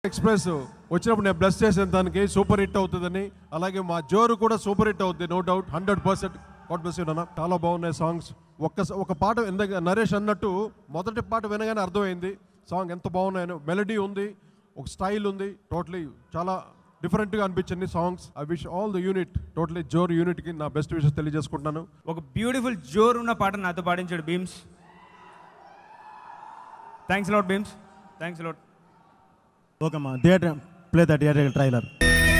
express వచ్చినప్పుడు నేను bless చేసిన దానికి సూపర్ హిట్ అవుతుందని అలాగే మా జోరు కూడా సూపర్ హిట్ అవుతుంది no doubt hundred percent God bless you నాన్న చాలా బాగున్నాయి సాంగ్స్ ఒక్క ఒక పాట ఇందాక నరేష్ అన్నట్టు మొదటి పాట వినగానే అర్థమైంది సాంగ్ ఎంత బాగున్నాయని మెలడీ ఉంది ఒక స్టైల్ ఉంది టోటలీ చాలా డిఫరెంట్గా అనిపించింది songs I wish all the unit totally Jor యూనిట్కి నా బెస్ట్ విషెస్ తెలియజేసుకుంటున్నాను ఒక బ్యూటిఫుల్ జోర్ ఉన్న పాట నాతో పాడించాడు Bheems thanks lot Bheems thanks lot okay మా theatre play the theatre trailer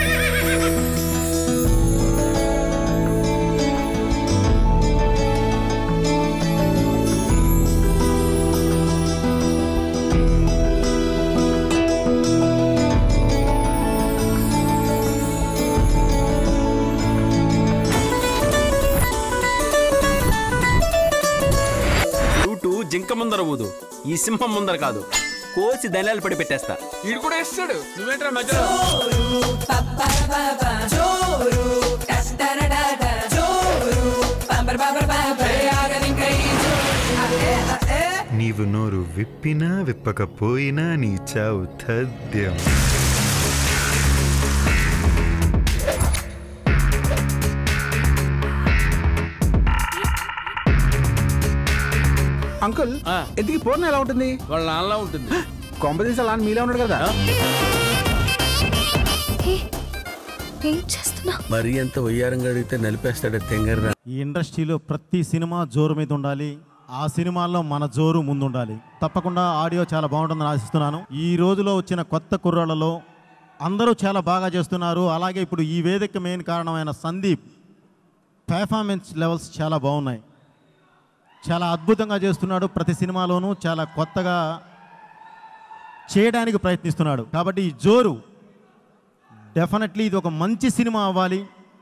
flute జింక ముందర ఊదు ఈ సింహం ముందర కాదు కోసి ధనియాలు పడి పెట్టేస్తా వీడు కూడా వేస్తాడు నువ్వేంట్రా మధ్యలో నీవు నోరు విప్పినా విప్పకపోయినా నీ చావు తథ్యం అంకుల్ ఎందుకు పూర్ణ ఎలా ఉంటుంది వాళ్ళ నాన్నలా ఉంటుంది కొంపదీసి అలా అని మీలే ఉన్నాడు కదా ఏం చేస్తున్నా మరి ఎంత వయ్యారంగా అడిగితే నలిపేస్తాడు తెంగర్రా ఈ ఇండస్ట్రీలో ప్రతి సినిమా జోరు మీద ఉండాలి ఆ సినిమాల్లో మన జోరు ముందుండాలి తప్పకుండా ఆడియో చాలా బాగుంటుందని ఆశిస్తున్నాను ఈ రోజులో వచ్చిన కొత్త కుర్రాళ్ళలో అందరూ చాలా బాగా చేస్తున్నారు అలాగే ఇప్పుడు ఈ వేదిక మెయిన్ కారణమైన సందీప్ పెర్ఫార్మెన్స్ లెవెల్స్ చాలా బాగున్నాయి చాలా అద్భుతంగా చేస్తున్నాడు ప్రతి సినిమాలోనూ చాలా కొత్తగా చేయడానికి ప్రయత్నిస్తున్నాడు కాబట్టి ఈ జోరు డెఫినెట్లీ ఇది ఒక మంచి సినిమా అవ్వాలి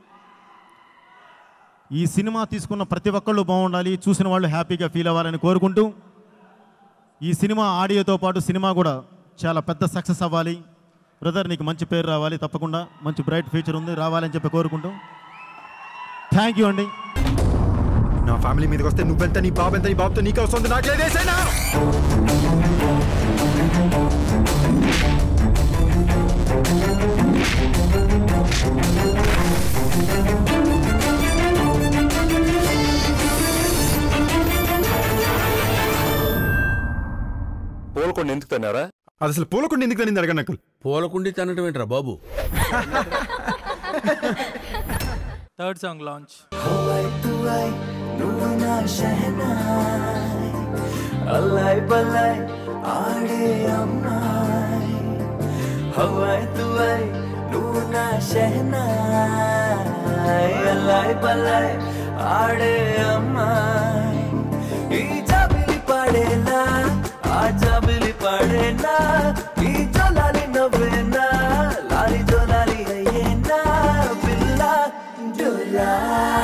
ఈ సినిమా తీసుకున్న ప్రతి ఒక్కళ్ళు బాగుండాలి చూసిన వాళ్ళు హ్యాపీగా ఫీల్ అవ్వాలని కోరుకుంటూ ఈ సినిమా ఆడియోతో పాటు సినిమా కూడా చాలా పెద్ద సక్సెస్ అవ్వాలి బ్రదర్ నీకు మంచి పేరు రావాలి తప్పకుండా మంచి బ్రైట్ ఫ్యూచర్ ఉంది రావాలని చెప్పి కోరుకుంటూ థ్యాంక్ యూ అండి నా ఫ్యామిలీ మీదకి వస్తే నువ్వెంత నీ బాబు ఎంత నీ బాబుతో నీకే వస్తుంది నాకు లేదేసైనా పూలకొండ ఎందుకు తన్నారా అది అసలు పూలకుండా ఎందుకు నేను అడగను అంకుల్ పూలకుండి తినటం ఏంట్రా బాబు థర్డ్ సాంగ్ లాంచ్ అల్లాయ్ బల్లాయ్ ఆడే అమ్మాయ్ హవాయ్ తువాయ్ నువ్వు నా షహనాయ్ అల్లాయ్ బల్లాయ్ ఆడే అమ్మాయ్ ఈ జాబిలి పాడేనా ఆ జాబిలి పాడేనా ఈ జోలాలి నవ్వేనా లాలి జోలాలి అయ్యేనా పిల్ల జోలా